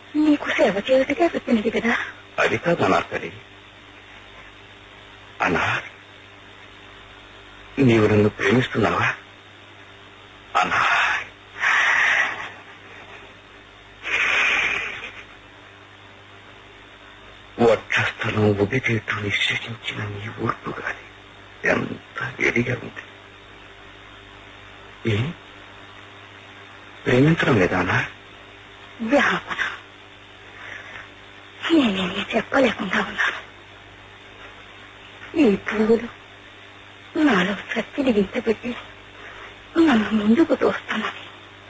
నీకు సేవ చేయటగా వచ్చినది కదా అది కాదు అనార్కలి అనార్ నీవు నన్ను ప్రేమిస్తున్నావా అనార్ వక్షస్థలం ఉదిచేట్టు నిశ్చయించిన నీ ఓర్పు గాని ఎంత ఎదిగా ఉంది ఏ ప్రేమించడం లేదా అనార్ వ్యాపన నేనేమి చెప్పలేకుండా ఉన్నాను ఈ పువ్వులు నాలో శక్తిని గింతపెట్టి నన్ను ముందుకు తోస్తున్నాయి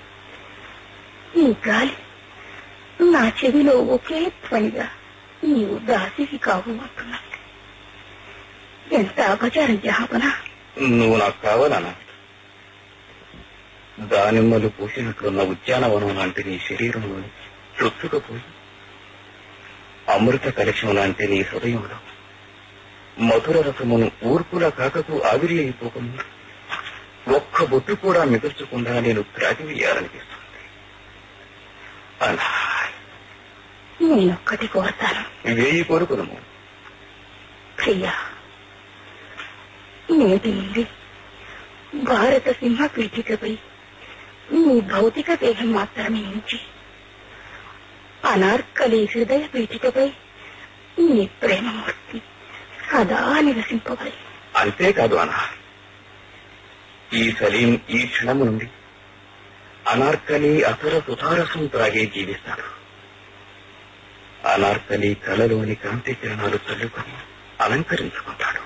ఈ గాలి నా చెవిలో ఒకే ధ్వనిగా నీవు దాసివి కావు అంటున్నాయి ఎంత అపచారం జాపన నువ్వు నాకు కావాలనా దానిమ్మలు పూసినట్లున్న ఉద్యానవనం లాంటి నీ శరీరంలో చొచ్చుకుపోయి అమృత కలశం లాంటి నీ హృదయంలో మధుర రసమును ఊర్పుల కాకకు ఆవిరి అయిపోకుండా ఒక్క బొట్టు కూడా మిగల్చకుండా నేను త్రాగివేయాలనిపిస్తుంది అలా నేనొక్కటి కోరతాను వేయి కోరుకుదము ప్రియా నేటి నుండి భారత సింహ పీఠికపై నీ భౌతిక దేహం మాత్రమే ఉంచి అనార్కలి హృదయ పీఠికపై నీ ప్రేమమూర్తి సదా నివసింపవై అంతేకాదు అనా ఈ సలీం ఈ క్షణము నుండి అనార్కలి అసర సుతారసం త్రాగే జీవిస్తాడు అనార్కలి కలలోని కాంతి కిరణాలు చల్లుకొని అలంకరించుకుంటాడు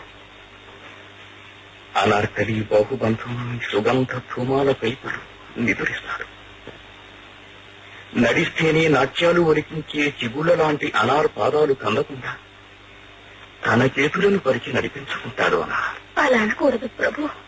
అనార్కలి బాహుబంధం సుగంధ ధూమాల పైపులు నిదురిస్తాడు నడిస్తేనే నాట్యాలు ఒలికించే చిగుళ్ళ లాంటి అనార్ పాదాలు కందకుండా తన చేతులను పరిచి నడిపించుకుంటాడు అనార్ అలా అనకూడదు ప్రభు